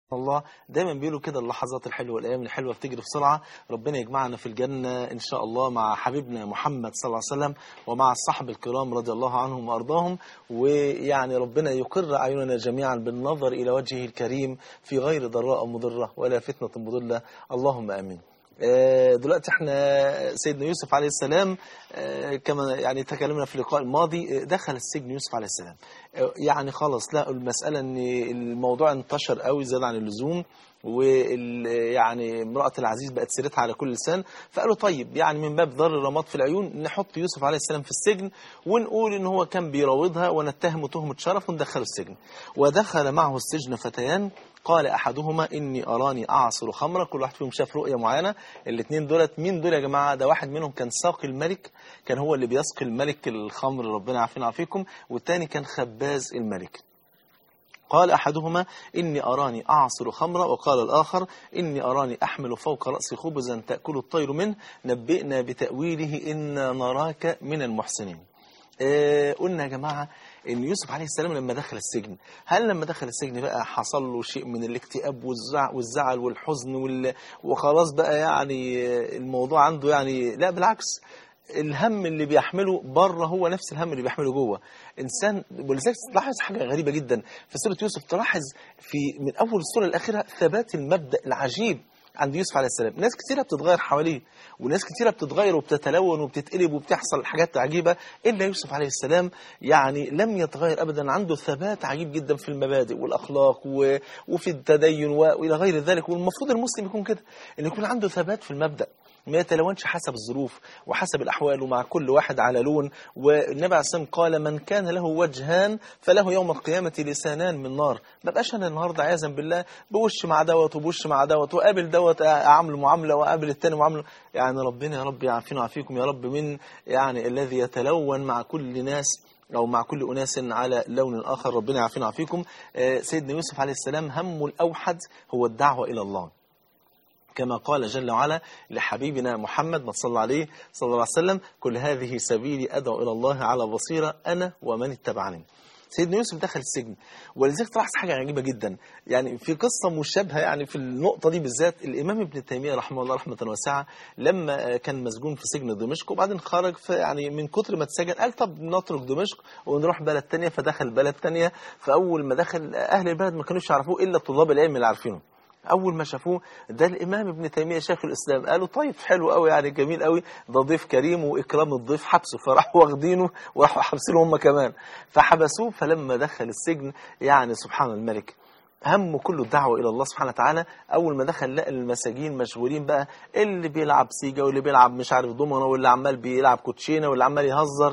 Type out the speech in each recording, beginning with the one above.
الله دايما بيقولوا كده اللحظات الحلوه والايام الحلوه بتجري بسرعه ربنا يجمعنا في الجنه ان شاء الله مع حبيبنا محمد صلى الله عليه وسلم ومع الصحب الكرام رضي الله عنهم وارضاهم ويعني ربنا يقر اعيننا جميعا بالنظر الى وجهه الكريم في غير ضراء مضره ولا فتنه مضله اللهم امين آه، دلوقتي احنا سيدنا يوسف عليه السلام آه، كما يعني تكلمنا في اللقاء الماضي آه، دخل السجن يوسف عليه السلام آه، يعني خلاص لا المسألة ان الموضوع انتشر قوي زاد عن اللزوم وال يعني امرأة العزيز بقت سيرتها على كل لسان فقالوا طيب يعني من باب ضر الرماد في العيون نحط يوسف عليه السلام في السجن ونقول ان هو كان بيراودها ونتهمه تهمة شرف وندخله السجن ودخل معه السجن فتيان قال احدهما اني اراني اعصر خمرا كل واحد فيهم شاف رؤيه معينه الاثنين دولت مين دول يا جماعه ده واحد منهم كان ساقي الملك كان هو اللي بيسقي الملك الخمر ربنا يعافينا ويعافيكم والثاني كان خباز الملك قال أحدهما إني أراني أعصر خمرا وقال الآخر إني أراني أحمل فوق رأسي خبزا تأكل الطير منه نبئنا بتأويله إنا نراك من المحسنين آه قلنا يا جماعة ان يوسف عليه السلام لما دخل السجن هل لما دخل السجن بقى حصل له شيء من الاكتئاب والزع والزعل والحزن وال... وخلاص بقى يعني الموضوع عنده يعني لا بالعكس الهم اللي بيحمله بره هو نفس الهم اللي بيحمله جوه انسان ولذلك تلاحظ حاجه غريبه جدا في سوره يوسف تلاحظ في من اول السوره الاخيره ثبات المبدا العجيب عند يوسف عليه السلام ناس كثيره بتتغير حواليه وناس كثيره بتتغير وبتتلون وبتتقلب وبتحصل حاجات عجيبه الا يوسف عليه السلام يعني لم يتغير ابدا عنده ثبات عجيب جدا في المبادئ والاخلاق و... وفي التدين و... والى غير ذلك والمفروض المسلم يكون كده ان يكون عنده ثبات في المبدا ما يتلونش حسب الظروف وحسب الأحوال ومع كل واحد على لون والنبي عليه السلام قال من كان له وجهان فله يوم القيامة لسانان من نار ما بقاش أنا النهاردة عياذا بالله بوش مع دوت وبوش مع دوت وقابل دوت أعمل معاملة وقابل التاني معاملة يعني ربنا يا رب يعافينا ويعافيكم يا رب من يعني الذي يتلون مع كل ناس أو مع كل أناس على لون آخر ربنا يعافينا ويعافيكم آه، سيدنا يوسف عليه السلام همه الأوحد هو الدعوة إلى الله كما قال جل وعلا لحبيبنا محمد ما صلى عليه صلى الله عليه وسلم كل هذه سبيلي أدعو إلى الله على بصيرة أنا ومن اتبعني سيدنا يوسف دخل السجن ولذلك تلاحظ حاجة عجيبة جدا يعني في قصة مشابهة يعني في النقطة دي بالذات الإمام ابن تيمية رحمه الله رحمة واسعة لما كان مسجون في سجن دمشق وبعدين خرج في يعني من كتر ما اتسجن قال طب نترك دمشق ونروح بلد تانية فدخل بلد تانية فأول ما دخل أهل البلد ما كانوش يعرفوه إلا طلاب العلم اللي عارفينه اول ما شافوه ده الامام ابن تيميه شيخ الاسلام قالوا طيب حلو قوي يعني جميل قوي ده ضيف كريم واكرام الضيف حبسه فراحوا واخدينه وراحوا حابسينه هم كمان فحبسوه فلما دخل السجن يعني سبحان الملك همه كله الدعوة إلى الله سبحانه وتعالى أول ما دخل لقى المساجين مشغولين بقى اللي بيلعب سيجا واللي بيلعب مش عارف دومنا واللي عمال بيلعب كوتشينة واللي عمال يهزر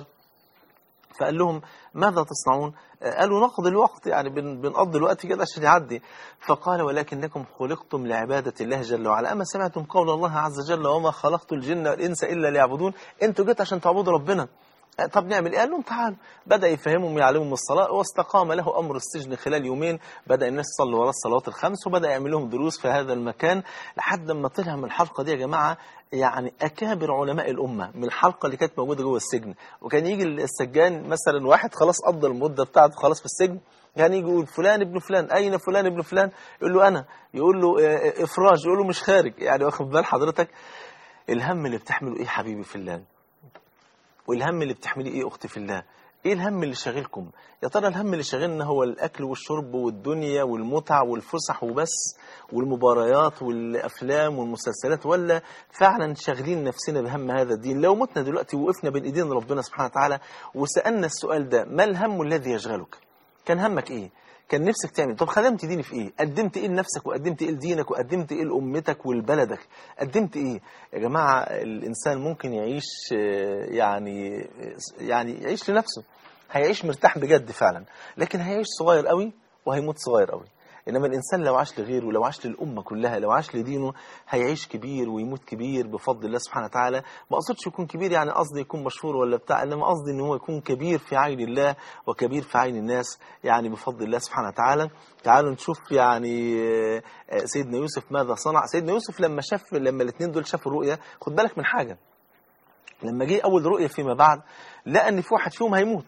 فقال لهم ماذا تصنعون قالوا نقضي الوقت يعني بن بنقضي الوقت كده عشان يعدي فقال ولكنكم خلقتم لعبادة الله جل وعلا أما سمعتم قول الله عز وجل وما خلقت الجن والإنس إلا ليعبدون أنتوا جيت عشان تعبدوا ربنا طب نعمل ايه؟ قال لهم تعالوا بدأ يفهمهم ويعلمهم الصلاة واستقام له أمر السجن خلال يومين بدأ الناس تصلي وراه الصلوات الخمس وبدأ يعمل لهم دروس في هذا المكان لحد ما طلع من الحلقة دي يا جماعة يعني أكابر علماء الأمة من الحلقة اللي كانت موجودة جوه السجن وكان يجي السجان مثلا واحد خلاص قضى المدة بتاعته خلاص في السجن يعني يجي يقول فلان ابن فلان أين فلان ابن فلان يقول له أنا يقول له آه، إفراج يقول له مش خارج يعني واخد بال حضرتك الهم اللي بتحمله إيه حبيبي في الله والهم اللي بتحمليه ايه اختي في الله ايه الهم اللي شاغلكم يا ترى الهم اللي شاغلنا هو الاكل والشرب والدنيا والمتع والفسح وبس والمباريات والافلام والمسلسلات ولا فعلا شاغلين نفسنا بهم هذا الدين لو متنا دلوقتي وقفنا بين ايدين ربنا سبحانه وتعالى وسالنا السؤال ده ما الهم الذي يشغلك كان همك ايه كان نفسك تعمل طب خدمت ديني في ايه قدمت ايه لنفسك وقدمت ايه لدينك وقدمت ايه لامتك ولبلدك قدمت ايه يا جماعه الانسان ممكن يعيش آه، يعني آه، يعني يعيش لنفسه هيعيش مرتاح بجد فعلا لكن هيعيش صغير قوي وهيموت صغير قوي انما الانسان لو عاش لغيره لو عاش للامه كلها لو عاش لدينه هيعيش كبير ويموت كبير بفضل الله سبحانه وتعالى ما اقصدش يكون كبير يعني قصدي يكون مشهور ولا بتاع انما قصدي ان هو يكون كبير في عين الله وكبير في عين الناس يعني بفضل الله سبحانه وتعالى تعالوا نشوف يعني آه، آه، سيدنا يوسف ماذا صنع سيدنا يوسف لما شاف لما الاثنين دول شافوا الرؤيا خد بالك من حاجه لما جه اول رؤيه فيما بعد لقى ان في واحد فيهم هيموت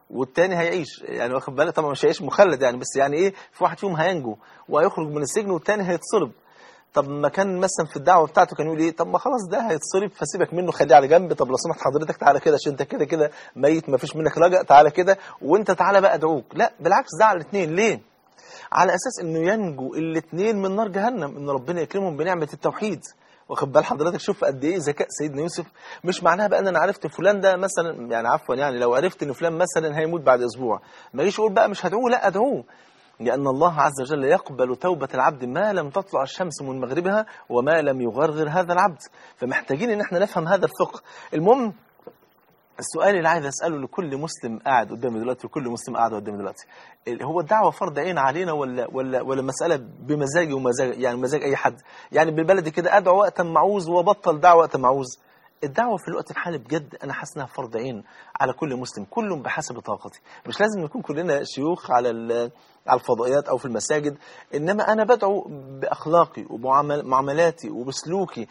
والتاني هيعيش يعني واخد بالك طبعا مش هيعيش مخلد يعني بس يعني ايه في واحد فيهم هينجو وهيخرج من السجن والتاني هيتصلب طب ما كان مثلا في الدعوه بتاعته كان يقول ايه طب ما خلاص ده هيتصلب فسيبك منه خليه على جنب طب لو سمحت حضرتك تعالى كده عشان انت كده كده ميت ما فيش منك رجع تعالى كده وانت تعالى بقى ادعوك لا بالعكس ده على الاثنين ليه على اساس انه ينجو الاثنين من نار جهنم ان ربنا يكرمهم بنعمه التوحيد واخد بال حضرتك شوف قد ايه ذكاء سيدنا يوسف مش معناها بقى ان انا عرفت فلان ده مثلا يعني عفوا يعني لو عرفت ان فلان مثلا هيموت بعد اسبوع ما يجيش يقول بقى مش هدعوه لا ادعوه لأن الله عز وجل يقبل توبة العبد ما لم تطلع الشمس من مغربها وما لم يغرغر هذا العبد فمحتاجين ان احنا نفهم هذا الفقه المهم السؤال اللي عايز اساله لكل مسلم قاعد قدامي دلوقتي وكل مسلم قاعد قدامي دلوقتي هو الدعوه فرض عين علينا ولا ولا ولا مساله بمزاجي ومزاج يعني مزاج اي حد يعني بالبلدي كده ادعو وقت ما عاوز وبطل دعوه وقت ما عاوز الدعوه في الوقت الحالي بجد انا حاسس انها فرض عين على كل مسلم كل بحسب طاقته مش لازم نكون كلنا شيوخ على على الفضائيات او في المساجد انما انا بدعو باخلاقي ومعاملاتي وبسلوكي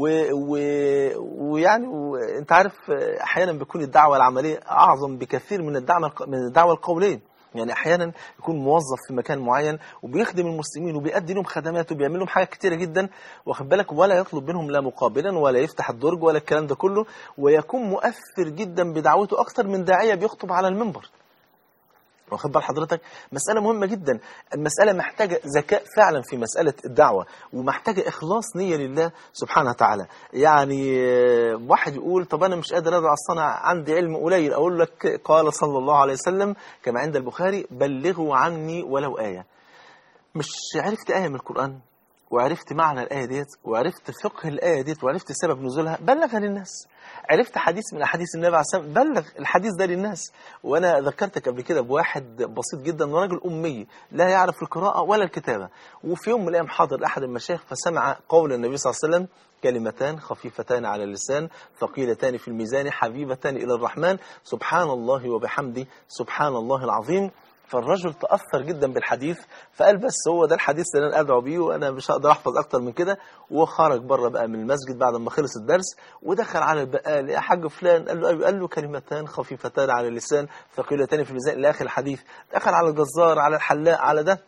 ويعني و... وانت عارف احيانا بيكون الدعوه العمليه اعظم بكثير من الدعوه من الدعوه القوليه يعني احيانا يكون موظف في مكان معين وبيخدم المسلمين وبيأدي لهم خدمات وبيعمل لهم حاجات كتيره جدا واخد بالك ولا يطلب منهم لا مقابلا ولا يفتح الدرج ولا الكلام ده كله ويكون مؤثر جدا بدعوته اكتر من داعيه بيخطب على المنبر واخد بال حضرتك مسألة مهمة جدا المسألة محتاجة ذكاء فعلا في مسألة الدعوة ومحتاجة إخلاص نية لله سبحانه وتعالى يعني واحد يقول طب أنا مش قادر أدعو أصلا عندي علم قليل أقول لك قال صلى الله عليه وسلم كما عند البخاري بلغوا عني ولو آية مش عرفت آية من القرآن وعرفت معنى الآية ديت وعرفت فقه الآية ديت وعرفت سبب نزولها بلغها للناس عرفت حديث من أحاديث النبي عليه الصلاة والسلام بلغ الحديث ده للناس وأنا ذكرتك قبل كده بواحد بسيط جدا راجل أمي لا يعرف القراءة ولا الكتابة وفي يوم من الأيام حاضر أحد المشايخ فسمع قول النبي صلى الله عليه وسلم كلمتان خفيفتان على اللسان ثقيلتان في الميزان حبيبتان إلى الرحمن سبحان الله وبحمده سبحان الله العظيم فالرجل تأثر جدا بالحديث فقال بس هو ده الحديث اللي انا ادعو بيه وانا مش هقدر احفظ اكتر من كده وخرج بره بقى من المسجد بعد ما خلص الدرس ودخل على البقال يا حاج فلان قال له ايوه قال له كلمتان خفيفتان على اللسان ثقيلتان في الميزان الى اخر الحديث دخل على الجزار على الحلاق على ده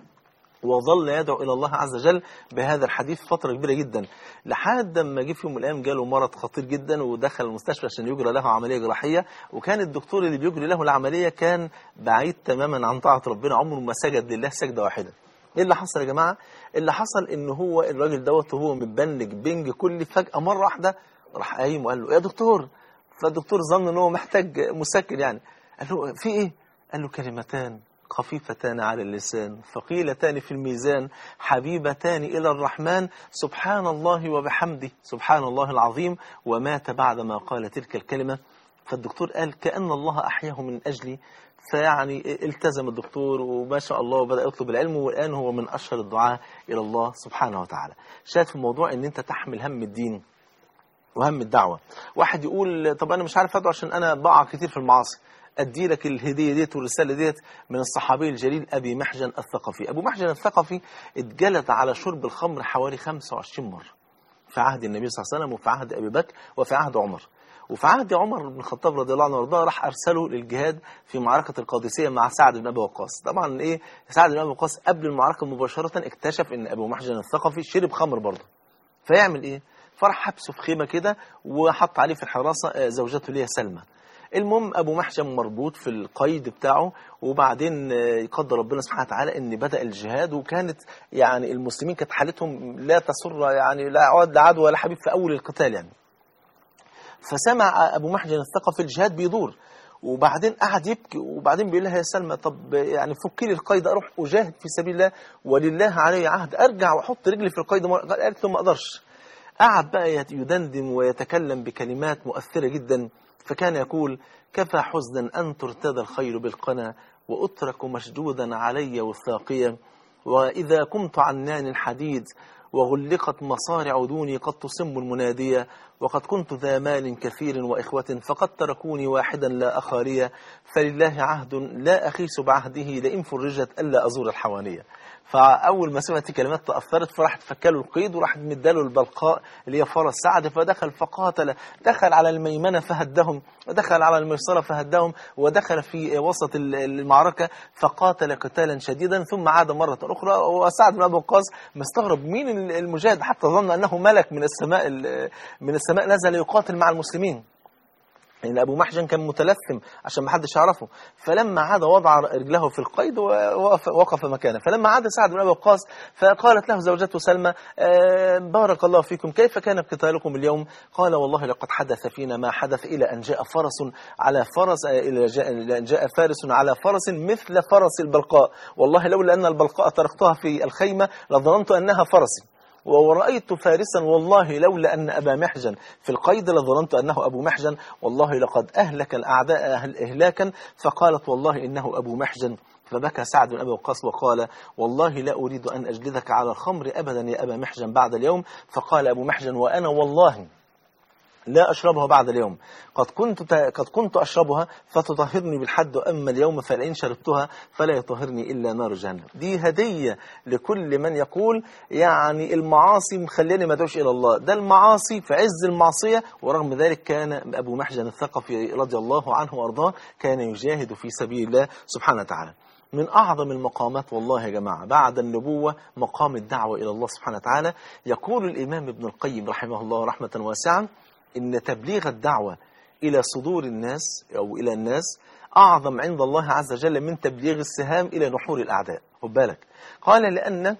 وظل يدعو إلى الله عز وجل بهذا الحديث فترة كبيرة جدا لحد ما جه في يوم من الأيام جاله مرض خطير جدا ودخل المستشفى عشان يجرى له عملية جراحية وكان الدكتور اللي بيجري له العملية كان بعيد تماما عن طاعة ربنا عمره ما سجد لله سجدة واحدة ايه اللي حصل يا جماعة اللي حصل ان هو الراجل دوت وهو متبنج بنج كل فجأة مرة واحدة راح قايم وقال له يا دكتور فالدكتور ظن ان هو محتاج مسكن يعني قال له في ايه قال له كلمتان خفيفتان على اللسان ثقيلتان في الميزان حبيبتان إلى الرحمن سبحان الله وبحمده سبحان الله العظيم ومات بعدما قال تلك الكلمة فالدكتور قال كأن الله أحياه من أجلي فيعني التزم الدكتور وما شاء الله وبدأ يطلب العلم والآن هو من أشهر الدعاء إلى الله سبحانه وتعالى شاهد في الموضوع أن أنت تحمل هم الدين وهم الدعوة واحد يقول طب أنا مش عارف أدعو عشان أنا بقع كتير في المعاصي أدي لك الهدية ديت والرسالة ديت من الصحابي الجليل أبي محجن الثقفي أبو محجن الثقفي اتجلد على شرب الخمر حوالي 25 مرة في عهد النبي صلى الله عليه وسلم وفي عهد أبي بكر وفي عهد عمر وفي عهد عمر بن الخطاب رضي الله عنه وارضاه راح ارسله للجهاد في معركه القادسيه مع سعد بن ابي وقاص طبعا ايه سعد بن ابي وقاص قبل المعركه مباشره اكتشف ان ابو محجن الثقفي شرب خمر برضه فيعمل ايه فراح حبسه في خيمه كده وحط عليه في الحراسه زوجته اللي هي سلمى المهم ابو محجم مربوط في القيد بتاعه وبعدين يقدر ربنا سبحانه وتعالى ان بدا الجهاد وكانت يعني المسلمين كانت حالتهم لا تسر يعني لا عاد لا عدو ولا حبيب في اول القتال يعني فسمع ابو محجن الثقفي الجهاد بيدور وبعدين قعد يبكي وبعدين بيقول لها يا سلمى طب يعني فكي لي القيد اروح اجاهد في سبيل الله ولله علي عهد ارجع واحط رجلي في القيد قالت له ما اقدرش قعد بقى يدندن ويتكلم بكلمات مؤثره جدا فكان يقول كفى حزنا أن ترتدى الخير بالقنا وأترك مشدودا علي وثاقيا وإذا كنت عنان الحديد وغلقت مصارع دوني قد تصم المنادية وقد كنت ذا مال كثير وإخوة فقد تركوني واحدا لا أخاريا فلله عهد لا أخيس بعهده لئن فرجت ألا أزور الحوانية فاول ما سمعت كلمات تاثرت فراحت فكله القيد وراحت مداله البلقاء اللي هي فرس سعد فدخل فقاتل دخل على الميمنه فهدهم ودخل على الميسره فهدهم ودخل في وسط المعركه فقاتل قتالا شديدا ثم عاد مره اخرى وسعد بن ابي وقاص مستغرب مين المجاهد حتى ظن انه ملك من السماء من السماء نزل يقاتل مع المسلمين لأن أبو محجن كان متلثم عشان ما حدش يعرفه فلما عاد وضع رجله في القيد ووقف وقف مكانه فلما عاد سعد بن أبي وقاص فقالت له زوجته سلمى آه بارك الله فيكم كيف كان قتالكم اليوم قال والله لقد حدث فينا ما حدث إلى أن جاء فرس على فرس إلى جاء, إلى أن جاء فارس على فرس مثل فرس البلقاء والله لولا أن البلقاء تركتها في الخيمة لظننت أنها فرسي ورأيت فارسا والله لولا أن أبا محجن في القيد لظننت أنه أبو محجن والله لقد أهلك الأعداء أهل إهلاكا فقالت والله إنه أبو محجن فبكى سعد بن أبي وقاص وقال والله لا أريد أن أجلدك على الخمر أبدا يا أبا محجن بعد اليوم فقال أبو محجن وأنا والله لا أشربها بعد اليوم قد كنت قد كنت أشربها فتطهرني بالحد أما اليوم فلئن شربتها فلا يطهرني إلا نار جهنم دي هدية لكل من يقول يعني المعاصي مخليني ما ادعوش إلى الله ده المعاصي في عز المعصية ورغم ذلك كان أبو محجن الثقفي رضي الله عنه وأرضاه كان يجاهد في سبيل الله سبحانه وتعالى من أعظم المقامات والله يا جماعة بعد النبوة مقام الدعوة إلى الله سبحانه وتعالى يقول الإمام ابن القيم رحمه الله رحمة واسعة إن تبليغ الدعوة إلى صدور الناس أو إلى الناس أعظم عند الله عز وجل من تبليغ السهام إلى نحور الأعداء خد بالك قال لأن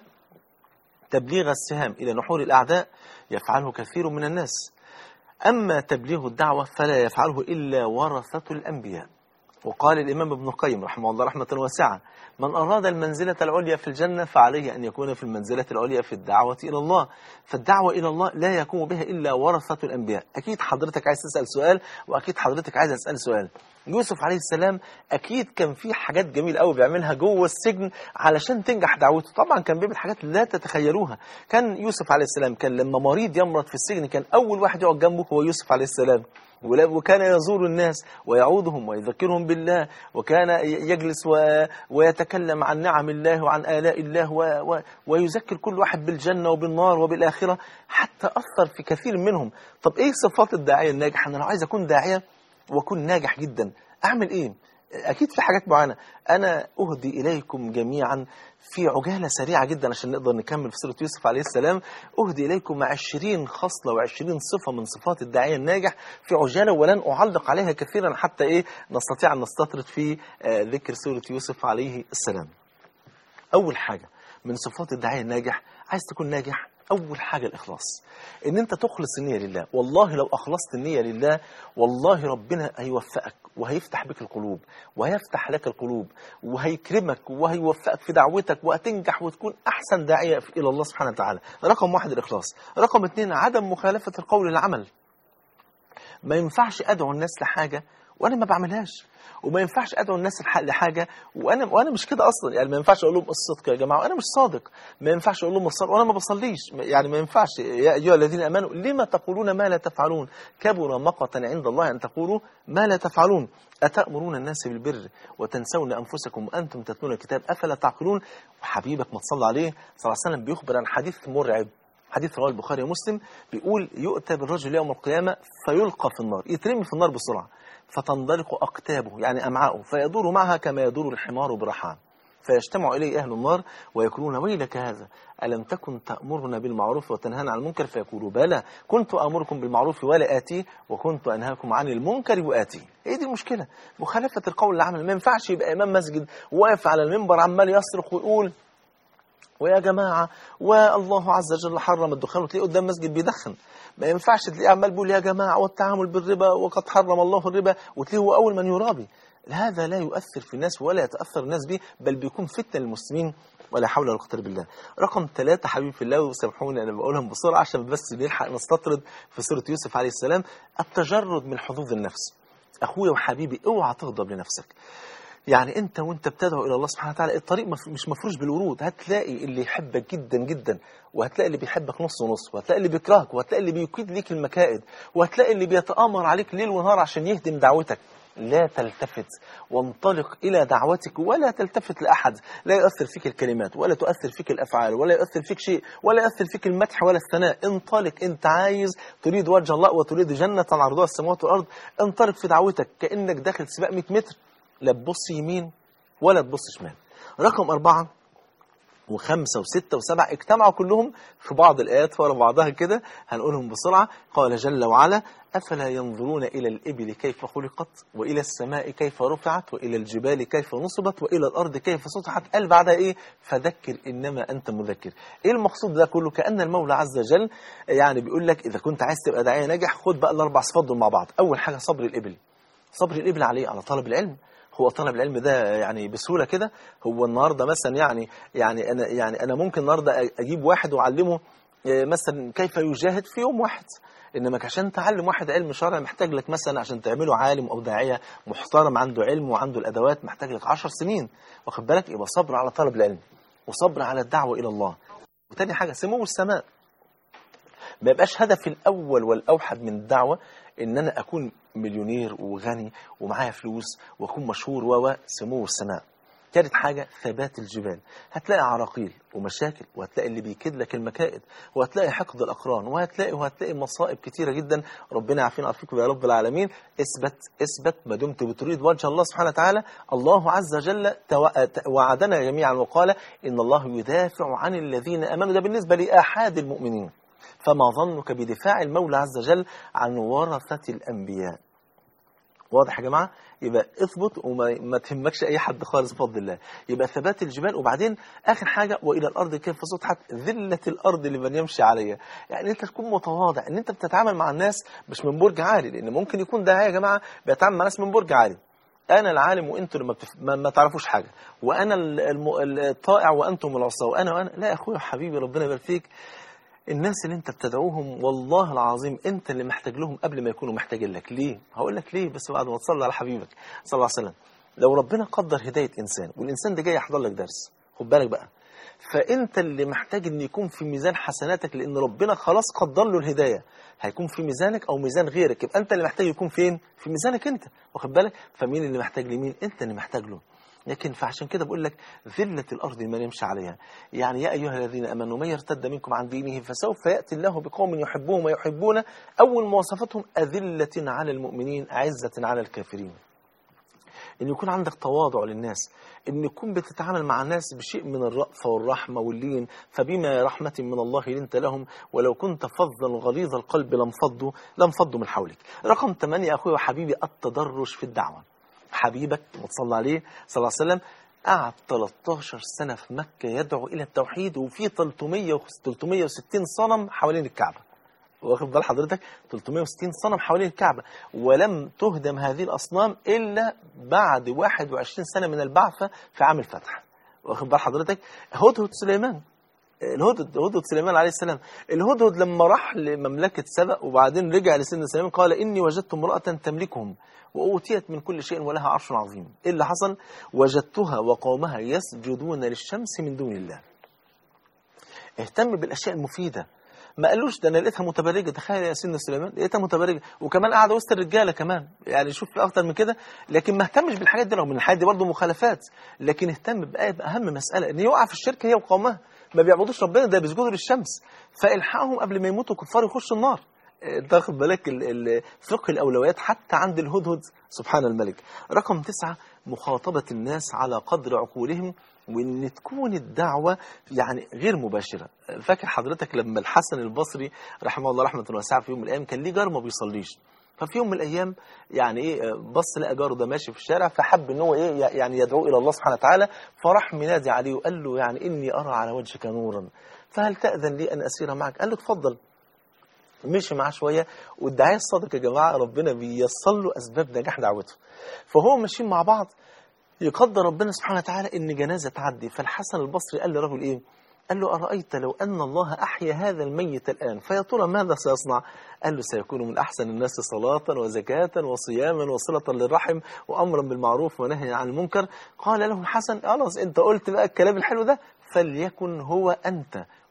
تبليغ السهام إلى نحور الأعداء يفعله كثير من الناس أما تبليغ الدعوة فلا يفعله إلا ورثة الأنبياء وقال الإمام ابن القيم رحمه الله رحمة واسعة من أراد المنزلة العليا في الجنة فعليه أن يكون في المنزلة العليا في الدعوة إلى الله فالدعوة إلى الله لا يقوم بها إلا ورثة الأنبياء أكيد حضرتك عايز تسأل سؤال وأكيد حضرتك عايز أسأل سؤال يوسف عليه السلام أكيد كان في حاجات جميلة قوي بيعملها جوه السجن علشان تنجح دعوته طبعا كان بيعمل حاجات لا تتخيلوها كان يوسف عليه السلام كان لما مريض يمرض في السجن كان أول واحد يقعد جنبه هو يوسف عليه السلام وكان يزور الناس ويعودهم ويذكرهم بالله وكان يجلس ويتكلم عن نعم الله وعن آلاء الله ويذكر كل واحد بالجنة وبالنار وبالآخرة حتى أثر في كثير منهم طب إيه صفات الداعية الناجح أنا لو عايز أكون داعية وأكون ناجح جدا أعمل إيه أكيد في حاجات معينة أنا أهدي إليكم جميعا في عجالة سريعة جدا عشان نقدر نكمل في سورة يوسف عليه السلام أهدي إليكم عشرين خصلة وعشرين صفة من صفات الداعية الناجح في عجالة ولن أعلق عليها كثيرا حتى إيه نستطيع أن نستطرد في ذكر سورة يوسف عليه السلام أول حاجة من صفات الداعية الناجح عايز تكون ناجح أول حاجة الإخلاص إن أنت تخلص النية لله والله لو أخلصت النية لله والله ربنا هيوفقك وهيفتح بك القلوب وهيفتح لك القلوب وهيكرمك وهيوفقك في دعوتك وهتنجح وتكون أحسن داعية إلى الله سبحانه وتعالى رقم واحد الإخلاص رقم اثنين عدم مخالفة القول للعمل ما ينفعش أدعو الناس لحاجة وأنا ما بعملهاش وما ينفعش ادعو الناس لحاجه وانا وانا مش كده اصلا يعني ما ينفعش اقول لهم الصدق يا جماعه وانا مش صادق ما ينفعش اقول لهم الصدق وانا ما بصليش يعني ما ينفعش يا ايها الذين امنوا لما تقولون ما لا تفعلون كبر مقتا عند الله ان تقولوا ما لا تفعلون اتامرون الناس بالبر وتنسون انفسكم وانتم تتلون الكتاب افلا تعقلون وحبيبك ما تصلى عليه صلى الله عليه وسلم بيخبر عن حديث مرعب حديث رواه البخاري ومسلم بيقول يؤتى بالرجل يوم القيامه فيلقى في النار يترمي في النار بسرعه فتنضلق أكتابه يعني أمعاؤه فيدور معها كما يدور الحمار برحاه فيجتمع إليه أهل النار ويقولون ويلك هذا ألم تكن تأمرنا بالمعروف وتنهانا عن المنكر فيقول بلى كنت أمركم بالمعروف ولا آتيه وكنت أنهاكم عن المنكر وآتيه هي دي المشكلة مخالفة القول العمل ما ينفعش يبقى إمام مسجد واقف على المنبر عمال يصرخ ويقول ويا جماعة والله عز وجل حرم الدخان وتلاقيه قدام مسجد بيدخن ما ينفعش تلاقيه عمال بيقول يا جماعة والتعامل بالربا وقد حرم الله الربا وتلاقيه هو أول من يرابي هذا لا يؤثر في الناس ولا يتأثر الناس به بل بيكون فتنة للمسلمين ولا حول ولا قوة بالله رقم ثلاثة حبيبي في الله وسامحوني أنا بقولهم بسرعة عشان بس نلحق نستطرد في سورة يوسف عليه السلام التجرد من حظوظ النفس أخويا وحبيبي اوعى تغضب لنفسك يعني انت وانت بتدعو الى الله سبحانه وتعالى الطريق مش مفروش بالورود هتلاقي اللي يحبك جدا جدا وهتلاقي اللي بيحبك نص ونص وهتلاقي اللي بيكرهك وهتلاقي اللي بيكيد ليك المكائد وهتلاقي اللي بيتآمر عليك ليل ونهار عشان يهدم دعوتك لا تلتفت وانطلق إلى دعوتك ولا تلتفت لأحد لا يؤثر فيك الكلمات ولا تؤثر فيك الأفعال ولا يؤثر فيك شيء ولا يؤثر فيك المدح ولا الثناء انطلق انت عايز تريد وجه الله وتريد جنة عرضها السماوات والأرض انطلق في دعوتك كأنك داخل سباق 100 متر لا تبص يمين ولا تبص شمال رقم أربعة وخمسة وستة وسبعة اجتمعوا كلهم في بعض الآيات ورا بعضها كده هنقولهم بسرعة قال جل وعلا أفلا ينظرون إلى الإبل كيف خلقت وإلى السماء كيف رفعت وإلى الجبال كيف نصبت وإلى الأرض كيف سطحت قال بعدها إيه فذكر إنما أنت مذكر إيه المقصود ده كله كأن المولى عز وجل يعني بيقول لك إذا كنت عايز تبقى داعية ناجح خد بقى الأربع صفات دول مع بعض أول حاجة صبر الإبل صبر الإبل عليه على طلب العلم هو طلب العلم ده يعني بسهوله كده هو النهارده مثلا يعني يعني انا يعني انا ممكن النهارده اجيب واحد واعلمه مثلا كيف يجاهد في يوم واحد انما عشان تعلم واحد علم شرعي محتاج لك مثلا عشان تعمله عالم او داعيه محترم عنده علم وعنده الادوات محتاج لك 10 سنين واخد بالك يبقى صبر على طلب العلم وصبر على الدعوه الى الله وتاني حاجه سمو السماء ما يبقاش هدفي الاول والاوحد من الدعوه ان انا اكون مليونير وغني ومعايا فلوس واكون مشهور و سمو السماء ثالث حاجة ثبات الجبال هتلاقي عراقيل ومشاكل وهتلاقي اللي بيكيد لك المكائد وهتلاقي حقد الأقران وهتلاقي وهتلاقي مصائب كتيرة جدا ربنا يعافينا ويعافيكم يا رب العالمين اثبت اثبت ما دمت بتريد وجه الله سبحانه وتعالى الله عز وجل وعدنا جميعا وقال إن الله يدافع عن الذين أمنوا ده بالنسبة لآحاد المؤمنين فما ظنك بدفاع المولى عز وجل عن ورثة الأنبياء واضح يا جماعة يبقى اثبت وما ما تهمكش أي حد خالص بفضل الله يبقى ثبات الجبال وبعدين آخر حاجة وإلى الأرض كيف سطحت ذلة الأرض لمن يمشي عليها يعني أنت تكون متواضع أن أنت بتتعامل مع الناس مش من برج عالي لأن ممكن يكون ده يا جماعة بيتعامل مع ناس من برج عالي انا العالم وانتم ما, بتف... ما, ما تعرفوش حاجه وانا الم... الطائع وانتم العصاه وانا وانا لا يا اخويا حبيبي ربنا يبارك فيك الناس اللي انت بتدعوهم والله العظيم انت اللي محتاج لهم قبل ما يكونوا محتاجين لك ليه هقول لك ليه بس بعد ما تصلي على حبيبك صلى الله عليه وسلم لو ربنا قدر هدايه انسان والانسان ده جاي يحضر لك درس خد بالك بقى فانت اللي محتاج ان يكون في ميزان حسناتك لان ربنا خلاص قدر له الهدايه هيكون في ميزانك او ميزان غيرك يبقى انت اللي محتاج يكون فين في ميزانك انت واخد بالك فمين اللي محتاج لمين انت اللي محتاج له لكن فعشان كده بقول لك ذلة الأرض من يمشي عليها يعني يا أيها الذين أمنوا من يرتد منكم عن دينه فسوف يأتي الله بقوم يحبهم ويحبون أول مواصفتهم أذلة على المؤمنين أعزة على الكافرين ان يكون عندك تواضع للناس ان يكون بتتعامل مع الناس بشيء من الرأفة والرحمة واللين فبما رحمة من الله لنت لهم ولو كنت فظا غليظ القلب لانفضوا لانفضوا من حولك رقم 8 اخوي وحبيبي التدرج في الدعوة حبيبك وتصلى عليه صلى الله عليه وسلم قعد 13 سنة في مكة يدعو إلى التوحيد وفي 300 360 صنم حوالين الكعبة واخد بال حضرتك 360 صنم حوالين الكعبة ولم تهدم هذه الأصنام إلا بعد 21 سنة من البعثة في عام الفتح واخد بال حضرتك هدهد سليمان الهدهد هدهد سليمان عليه السلام الهدهد لما راح لمملكة سبأ وبعدين رجع لسيدنا سليمان قال إني وجدت امرأة تملكهم وأوتيت من كل شيء ولها عرش عظيم إيه اللي حصل وجدتها وقومها يسجدون للشمس من دون الله اهتم بالأشياء المفيدة ما قالوش ده انا لقيتها متبرجه تخيل يا سيدنا سليمان لقيتها متبرجه وكمان قاعده وسط الرجاله كمان يعني شوف في اكتر من كده لكن ما اهتمش بالحاجات دي رغم ان الحاجات دي برضه مخالفات لكن اهتم باهم مساله ان يقع في الشرك هي وقومها ما بيعبدوش ربنا ده بيسجدوا للشمس فالحقهم قبل ما يموتوا كفار يخشوا النار تاخد بالك فقه الاولويات حتى عند الهدهد سبحان الملك رقم تسعة مخاطبة الناس على قدر عقولهم وان تكون الدعوة يعني غير مباشرة فاكر حضرتك لما الحسن البصري رحمه الله رحمة واسعة في يوم من الايام كان ليه جار ما بيصليش ففي يوم من الايام يعني ايه بص لقى جاره ده ماشي في الشارع فحب ان هو ايه يعني يدعو الى الله سبحانه وتعالى فراح منادي عليه وقال له يعني اني ارى على وجهك نورا فهل تاذن لي ان اسير معك قال له اتفضل مشي معاه شويه والداعيه الصادق يا جماعه ربنا بييسر له اسباب نجاح دعوته فهو ماشيين مع بعض يقدر ربنا سبحانه وتعالى ان جنازه تعدي فالحسن البصري قال لرجل ايه قال له أرأيت لو أن الله أحيا هذا الميت الآن فيا ترى ماذا سيصنع قال له سيكون من أحسن الناس صلاة وزكاة وصياما وصلة للرحم وأمرا بالمعروف ونهي عن المنكر قال له الحسن خلاص أنت قلت بقى الكلام الحلو ده فليكن هو أنت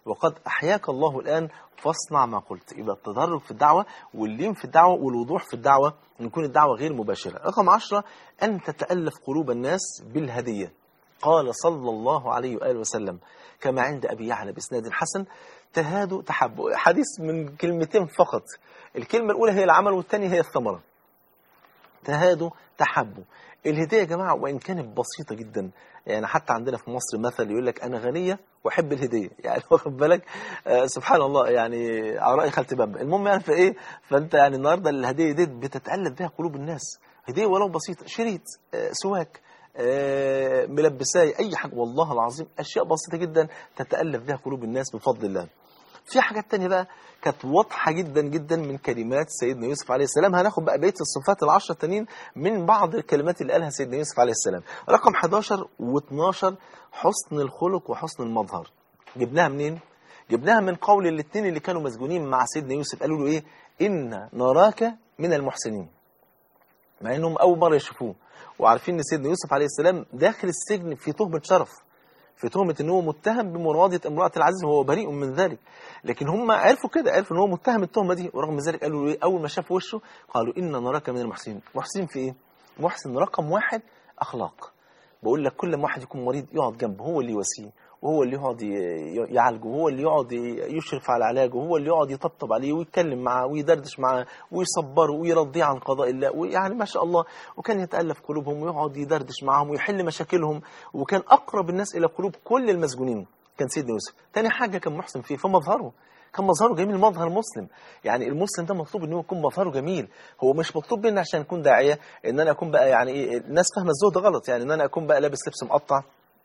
وقد أحياك الله الآن فاصنع ما قلت يبقى التدرج في الدعوة واللين في الدعوة والوضوح في الدعوة أن يكون الدعوة غير مباشرة رقم عشرة أن تتألف قلوب الناس بالهدية قال صلى الله عليه وآله وسلم كما عند أبي يعلى بإسناد حسن تهادوا تحبوا حديث من كلمتين فقط الكلمة الأولى هي العمل والثانية هي الثمرة تهادوا تحبوا الهدية يا جماعة وإن كانت بسيطة جدا يعني حتى عندنا في مصر مثل يقول لك أنا غنية وأحب الهدية يعني واخد بالك آه سبحان الله يعني على رأي خالتي بابا المهم يعني في إيه فأنت يعني النهاردة الهدية دي بتتألف بها قلوب الناس هدية ولو بسيطة شريط آه سواك آه ملبساي أي حاجة والله العظيم أشياء بسيطة جدا تتألف بها قلوب الناس بفضل الله في حاجات تانية بقى كانت واضحة جدا جدا من كلمات سيدنا يوسف عليه السلام هناخد بقى بقية الصفات العشرة التانيين من بعض الكلمات اللي قالها سيدنا يوسف عليه السلام رقم 11 و12 حسن الخلق وحسن المظهر جبناها منين؟ جبناها من قول الاثنين اللي كانوا مسجونين مع سيدنا يوسف قالوا له ايه؟ إن نراك من المحسنين مع انهم اول مرة يشوفوه وعارفين ان سيدنا يوسف عليه السلام داخل السجن في تهمة شرف في تهمة ان هو متهم بمراضة امرأة العزيز وهو بريء من ذلك لكن هم عرفوا كده عرفوا ان هو متهم التهمة دي ورغم ذلك قالوا له ايه اول ما شافوا وشه قالوا ان نراك من المحسنين محسن في ايه محسن رقم واحد اخلاق بقول لك كل ما واحد يكون مريض يقعد جنبه هو اللي يواسيه وهو اللي يقعد يعالجه وهو اللي يقعد يشرف على علاجه وهو اللي يقعد يطبطب عليه ويتكلم معاه ويدردش معاه ويصبره ويرضيه عن قضاء الله ويعني ما شاء الله وكان يتألف قلوبهم ويقعد يدردش معاهم ويحل مشاكلهم وكان أقرب الناس إلى قلوب كل المسجونين كان سيدنا يوسف تاني حاجة كان محسن فيه في مظهره كان مظهره جميل مظهر مسلم يعني المسلم ده مطلوب ان هو يكون مظهره جميل هو مش مطلوب مني عشان اكون داعيه ان انا اكون بقى يعني ايه الناس فاهمه الزهد غلط يعني ان انا اكون بقى لابس لبس مقطع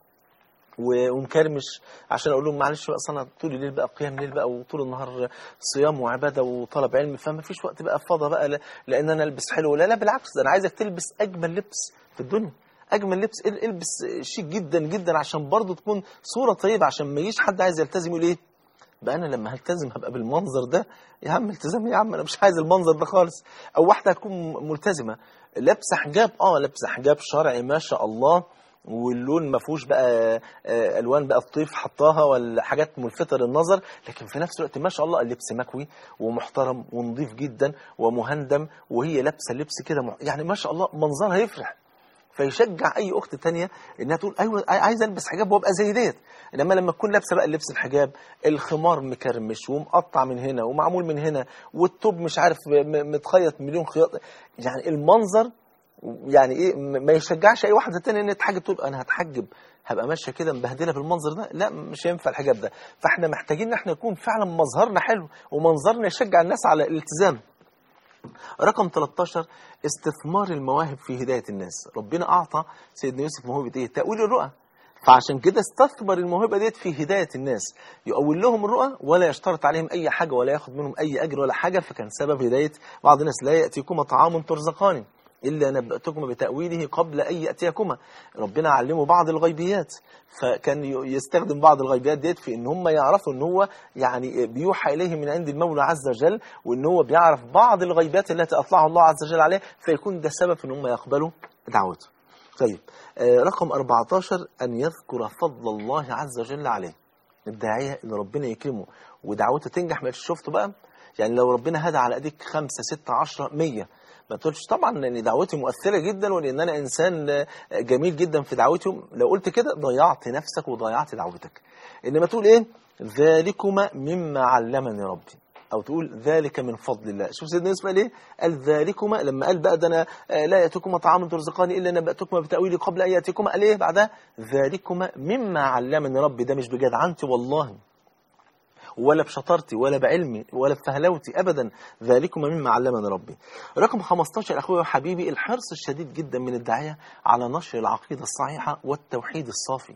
ومكرمش عشان اقول لهم معلش بقى انا طول الليل بقى قيام ليل بقى وطول النهار صيام وعباده وطلب علم فما فيش وقت بقى فاضي بقى لان انا البس حلو لا لا بالعكس ده انا عايزك تلبس اجمل لبس في الدنيا اجمل لبس البس شيك جدا جدا عشان برضه تكون صوره طيبه عشان ما يجيش حد عايز يلتزم يقول ايه بقى انا لما هلتزم هبقى بالمنظر ده يا عم التزام يا عم انا مش عايز المنظر ده خالص او واحده هتكون ملتزمه لابسه حجاب اه لابسه حجاب شرعي ما شاء الله واللون ما فيهوش بقى الوان بقى الطيف حطاها ولا حاجات ملفته للنظر لكن في نفس الوقت ما شاء الله اللبس مكوي ومحترم ونظيف جدا ومهندم وهي لابسه لبس كده يعني ما شاء الله منظرها يفرح فيشجع اي اخت تانية انها تقول ايوه عايزه البس حجاب وابقى زي ديت انما لما تكون لابسه بقى لبس الحجاب الخمار مكرمش ومقطع من هنا ومعمول من هنا والتوب مش عارف متخيط مليون خياط يعني المنظر يعني ايه ما يشجعش اي واحده تانية ان تحجب تقول انا هتحجب هبقى ماشيه كده مبهدله بالمنظر ده لا مش هينفع الحجاب ده فاحنا محتاجين ان احنا يكون فعلا مظهرنا حلو ومنظرنا يشجع الناس على الالتزام رقم 13 استثمار المواهب في هداية الناس ربنا أعطى سيدنا يوسف موهبة إيه؟ تأويل الرؤى فعشان كده استثمر الموهبة ديت في هداية الناس يؤول لهم الرؤى ولا يشترط عليهم أي حاجة ولا ياخد منهم أي أجر ولا حاجة فكان سبب هداية بعض الناس لا يأتيكم طعام ترزقان إلا نبأتكم بتأويله قبل أن يأتيكما ربنا علمه بعض الغيبيات فكان يستخدم بعض الغيبيات ديت في ان هم يعرفوا ان هو يعني بيوحى اليه من عند المولى عز وجل وان هو بيعرف بعض الغيبيات التي اطلعها الله عز وجل عليه فيكون ده سبب في ان هم يقبلوا دعوته. طيب رقم 14 ان يذكر فضل الله عز وجل عليه. الداعيه ان ربنا يكرمه ودعوته تنجح ما شفته بقى يعني لو ربنا هدى على ايديك 5 6 10 100 ما تقولش طبعا لان دعوتي مؤثره جدا ولان انا انسان جميل جدا في دعوتي لو قلت كده ضيعت نفسك وضيعت دعوتك انما تقول ايه ذلكما مما علمني ربي او تقول ذلك من فضل الله شوف سيدنا يوسف قال ايه قال ذلكما لما قال بقى ده انا لا ياتيكما طعام ترزقاني الا نباتكما بتاويلي قبل ان ياتيكما قال ايه بعدها ذلكما مما علمني ربي ده مش بجدعنتي والله ولا بشطارتي ولا بعلمي ولا بفهلوتي ابدا ذلكم مما علمني ربي رقم 15 اخويا وحبيبي الحرص الشديد جدا من الداعيه على نشر العقيده الصحيحه والتوحيد الصافي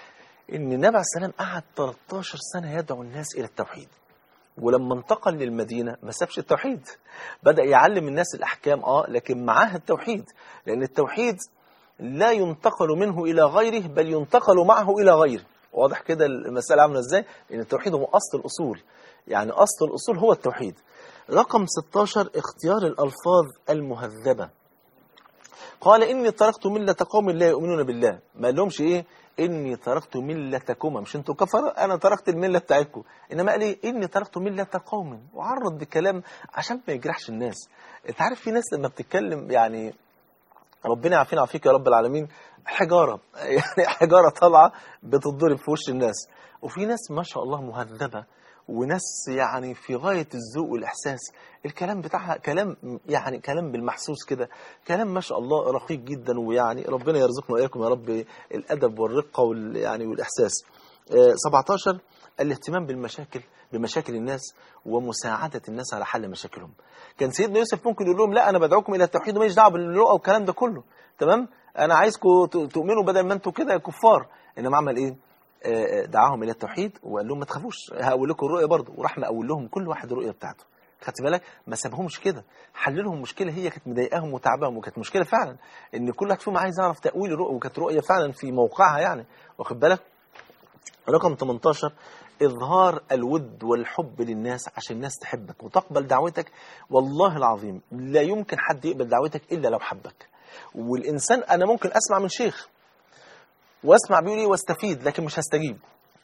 ان النبي عليه السلام قعد 13 سنه يدعو الناس الى التوحيد ولما انتقل للمدينة ما سابش التوحيد بدأ يعلم الناس الأحكام آه لكن معاه التوحيد لأن التوحيد لا ينتقل منه إلى غيره بل ينتقل معه إلى غيره واضح كده المسألة عاملة ازاي لأن التوحيد هو أصل الأصول يعني أصل الأصول هو التوحيد رقم 16 اختيار الألفاظ المهذبة قال إني تركت ملة قوم لا يؤمنون بالله ما لهمش إيه إني تركت ملتكما مش أنتوا كفر أنا تركت الملة بتاعتكم إنما قال إيه إني تركت ملة قوم وعرض بكلام عشان ما يجرحش الناس أنت عارف في ناس لما بتتكلم يعني ربنا يعافينا ويعافيك يا رب العالمين حجارة يعني حجارة طالعة بتضرب في وش الناس وفي ناس ما شاء الله مهذبة وناس يعني في غاية الذوق والإحساس الكلام بتاعها كلام يعني كلام بالمحسوس كده كلام ما شاء الله رقيق جدا ويعني ربنا يرزقنا وإياكم يا رب الأدب والرقة وال يعني والإحساس آه، 17 الاهتمام بالمشاكل بمشاكل الناس ومساعدة الناس على حل مشاكلهم كان سيدنا يوسف ممكن يقول لهم لا أنا بدعوكم إلى التوحيد وماليش دعوة بالرؤى والكلام ده كله تمام أنا عايزكم ت- تؤمنوا بدل ما أنتوا كده كفار إنما عمل إيه آه، آه، دعاهم إلى التوحيد وقال لهم ما تخافوش هقول لكم الرؤية برضه وراح مقول لهم كل واحد الرؤية بتاعته خدت بالك ما سابهمش كده حل لهم مشكله هي كانت مضايقاهم وتعباهم وكانت مشكله فعلا ان كل واحد فيهم عايز يعرف تاويل الرؤيه وكانت رؤيه فعلا في موقعها يعني واخد بالك رقم 18 إظهار الود والحب للناس عشان الناس تحبك وتقبل دعوتك والله العظيم لا يمكن حد يقبل دعوتك إلا لو حبك والإنسان أنا ممكن أسمع من شيخ وأسمع بيقول إيه واستفيد لكن مش هستجيب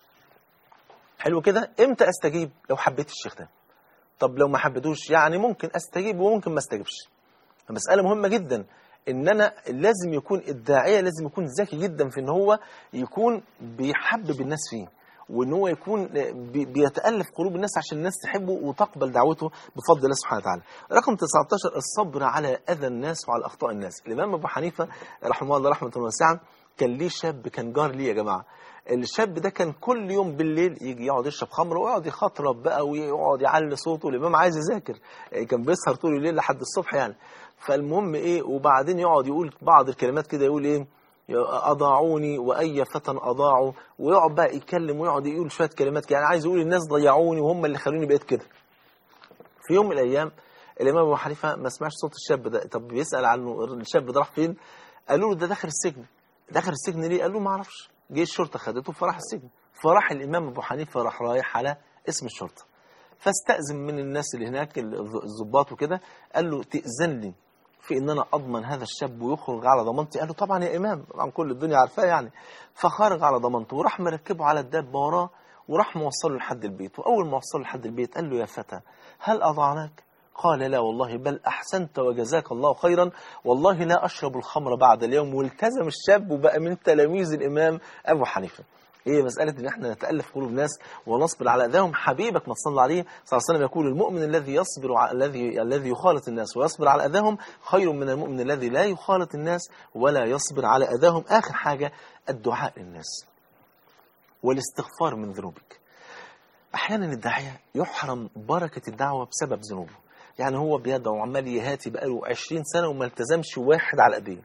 حلو كده إمتى أستجيب لو حبيت الشيخ ده طب لو ما حبيتوش يعني ممكن أستجيب وممكن ما أستجيبش مسألة مهمة جدا ان انا لازم يكون الداعيه لازم يكون ذكي جدا في ان هو يكون بيحبب الناس فيه وان هو يكون بي- بيتالف قلوب الناس عشان الناس تحبه وتقبل دعوته بفضل الله سبحانه وتعالى. رقم 19 الصبر على اذى الناس وعلى اخطاء الناس. الامام ابو حنيفه رحمه الله رحمه واسعه كان ليه شاب كان جار ليه يا جماعه. الشاب ده كان كل يوم بالليل يجي يقعد يشرب خمر ويقعد يخطرب بقى ويقعد يعلي صوته الامام عايز يذاكر كان بيسهر طول الليل لحد الصبح يعني فالمهم ايه وبعدين يقعد يقول بعض الكلمات كده يقول ايه أضاعوني وأي فتى أضاعوا ويقعد بقى يتكلم ويقعد يقول شوية كلمات كده يعني عايز يقول الناس ضيعوني وهم اللي خلوني بقيت كده في يوم من الأيام الإمام أبو حنيفة ما سمعش صوت الشاب ده طب بيسأل عنه الشاب ده راح فين قالوا له ده دخل السجن دخل السجن ليه قال له ما اعرفش جه الشرطة خدته فراح السجن فراح الإمام أبو حنيفة راح رايح على اسم الشرطة فاستأذن من الناس اللي هناك الضباط وكده قال له تأذن لي في ان انا اضمن هذا الشاب ويخرج على ضمانتي قال له طبعا يا امام طبعا كل الدنيا عارفاه يعني فخرج على ضمانته وراح مركبه على الدابه وراه وراح موصله لحد البيت واول ما وصله لحد البيت قال له يا فتى هل اضعناك قال لا والله بل احسنت وجزاك الله خيرا والله لا اشرب الخمر بعد اليوم والتزم الشاب وبقى من تلاميذ الامام ابو حنيفه هي مسألة إن إحنا نتألف قلوب الناس ونصبر على أذاهم حبيبك ما صلى عليه صلى الله عليه وسلم يقول المؤمن الذي يصبر على الذي الذي يخالط الناس ويصبر على أذاهم خير من المؤمن الذي لا يخالط الناس ولا يصبر على أذاهم آخر حاجة الدعاء للناس والاستغفار من ذنوبك أحيانا الداعية يحرم بركة الدعوة بسبب ذنوبه يعني هو بيدعو عمال يهاتي بقاله 20 سنة وما التزمش واحد على ايديه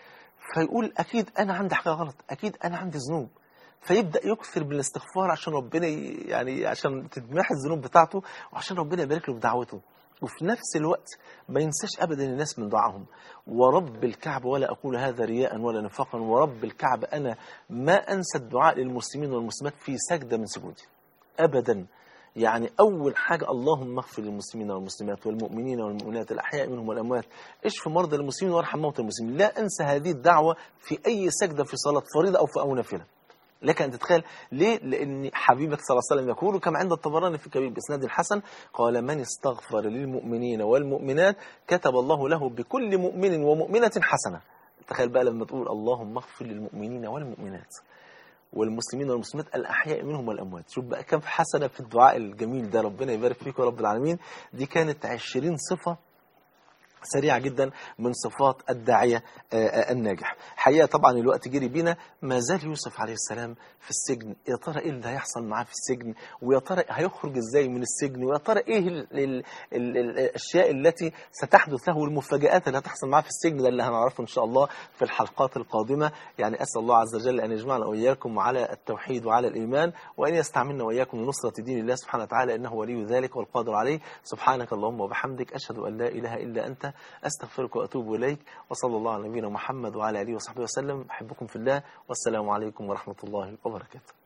فيقول أكيد أنا عندي حاجة غلط أكيد أنا عندي ذنوب فيبدا يكثر بالاستغفار عشان ربنا ي- يعني عشان تتمحي الذنوب بتاعته وعشان ربنا يبارك له في دعوته وفي نفس الوقت ما ينساش ابدا الناس من دعائهم ورب الكعبه ولا اقول هذا رياء ولا نفاقا ورب الكعبه انا ما انسى الدعاء للمسلمين والمسلمات في سجده من سجودي ابدا يعني اول حاجه اللهم اغفر للمسلمين والمسلمات والمؤمنين والمؤمنات الاحياء منهم والاموات اشف مرضى المسلمين وارحم موتى المسلمين لا انسى هذه الدعوه في اي سجده في صلاه فريضه او في او نافله لك أن تتخيل ليه؟ لأن حبيبك صلى الله عليه وسلم يقول كما عند الطبراني في كبير بإسناد الحسن قال من استغفر للمؤمنين والمؤمنات كتب الله له بكل مؤمن ومؤمنة حسنة تخيل بقى لما تقول اللهم اغفر للمؤمنين والمؤمنات والمسلمين والمسلمات الأحياء منهم والأموات شوف بقى كم حسنة في الدعاء الجميل ده ربنا يبارك فيك يا رب العالمين دي كانت عشرين صفة سريعة جدا من صفات الداعية آه، آه، الناجح حقيقة طبعا الوقت جري بينا ما زال يوسف عليه السلام في السجن يا ترى ايه اللي هيحصل معاه في السجن ويا ترى هيخرج ازاي من السجن ويا ترى ايه ال ال ال الاشياء التي ستحدث له والمفاجآت اللي هتحصل معاه في السجن ده اللي هنعرفه ان شاء الله في الحلقات القادمة يعني اسال الله عز وجل ان يجمعنا واياكم على التوحيد وعلى الايمان وان يستعملنا واياكم لنصرة دين الله سبحانه وتعالى انه ولي ذلك والقادر عليه سبحانك اللهم وبحمدك اشهد ان لا اله الا انت استغفرك واتوب اليك وصلى الله على نبينا محمد وعلى اله وصحبه وسلم احبكم في الله والسلام عليكم ورحمه الله وبركاته